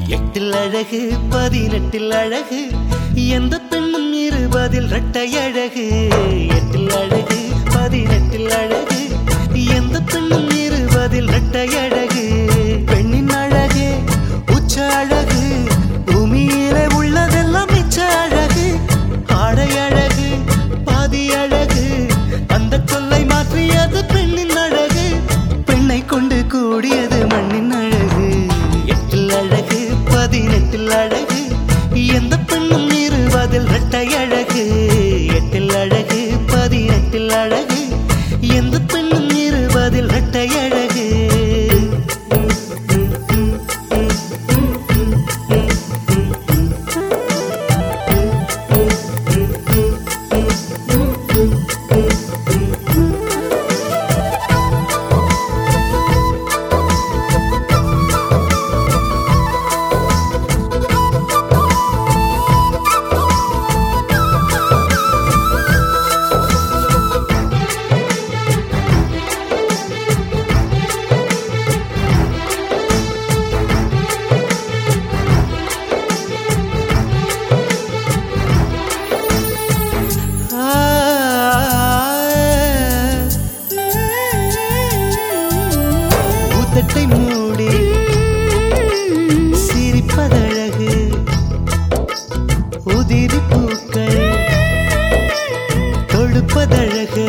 எட்டில் அழகு பதினெட்டில் அழகு எந்த பெண்ணும் இருபதில் இரட்டை அழகு எட்டில் அழகு பதினெட்டில் அழகு எந்த பெண்ணும் இருபதில் இரட்டை அழகு பெண்ணின் அழகு உச்ச அழகு பூமியிலே உள்ளதெல்லாம் மிச்ச அழகு ஆடை அழகு பாதி அழகு அந்த சொல்லை மாற்றியது பெண்ணின் அழகு பெண்ணை கொண்டு கூடியது மண்ணின் அழகு எட்டில் அழகு பதினெட்டில் அழகு எந்த பெண்ணும் இருபதில் இரட்டை அழகு எட்டில் அழகு பதினெட்டில் அழகு எந்த பெண்ணும் இருபதில் இரட்டை அழகு ஊத்தட்டை மூடி சிரிப்பதழகு உதிரி பூக்கள் தொடுப்பதழகு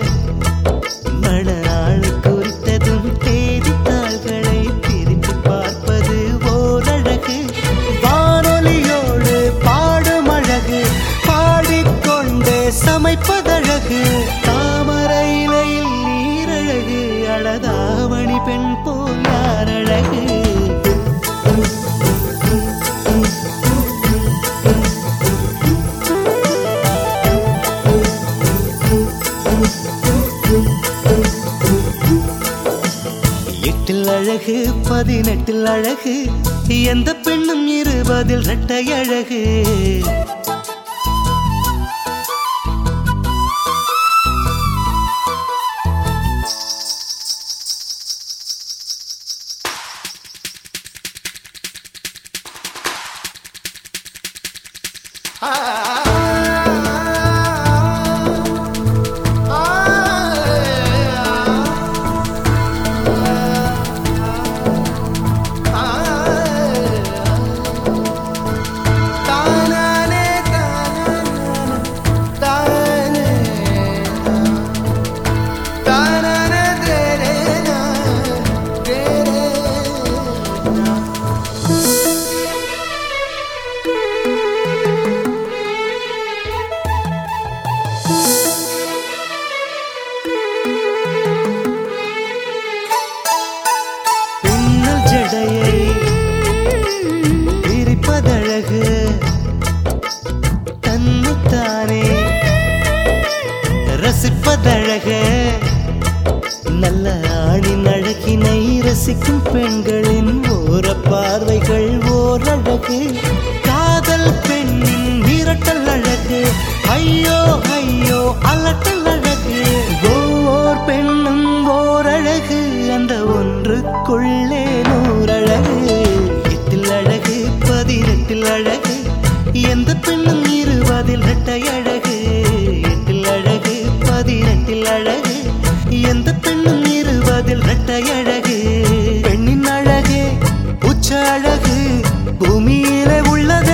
மணநாள் குறித்ததும் தேதித்தாள்களை திரும்பி பார்ப்பது ஓரழகு வானொலியோடு பாடும் அழகு பாடிக்கொண்டே சமைப்பதழகு தாமரை இலையில் நீரழகு அழகாமணி பெண் போல் யாரழகு எட்டில் அழகு பதினெட்டில் அழகு எந்த பெண்ணும் இருபதில் இரட்டை அழகு பின்னல் ஜடையை பிரிப்பதழகு தன்னைத்தானே ரசிப்பதழகு நல்ல ஆணின் அழகினை ரசிக்கும் பெண்களின் ஓர பார்வைகள் ஓரழகு காதல் பெண்ணின் விரட்டல் அழகு ஐயோ ஐயோ அலட்டல் அழகு ஒவ்வொரு பெண்ணும் ஓரழகு அந்த ஒன்றுக்குள்ளே நூறழகு எட்டில் அழகு பதினெட்டில் அழகு எந்த பெண்ணும் இருபதில் இரட்டை அழகு எட்டில் அழகு பதினெட்டில் அழகு எந்த பெண்ணும் இருபதில் இரட்டை அழகு பெண்ணின் அழகு உச்ச அழகு பூமியிலே உள்ளது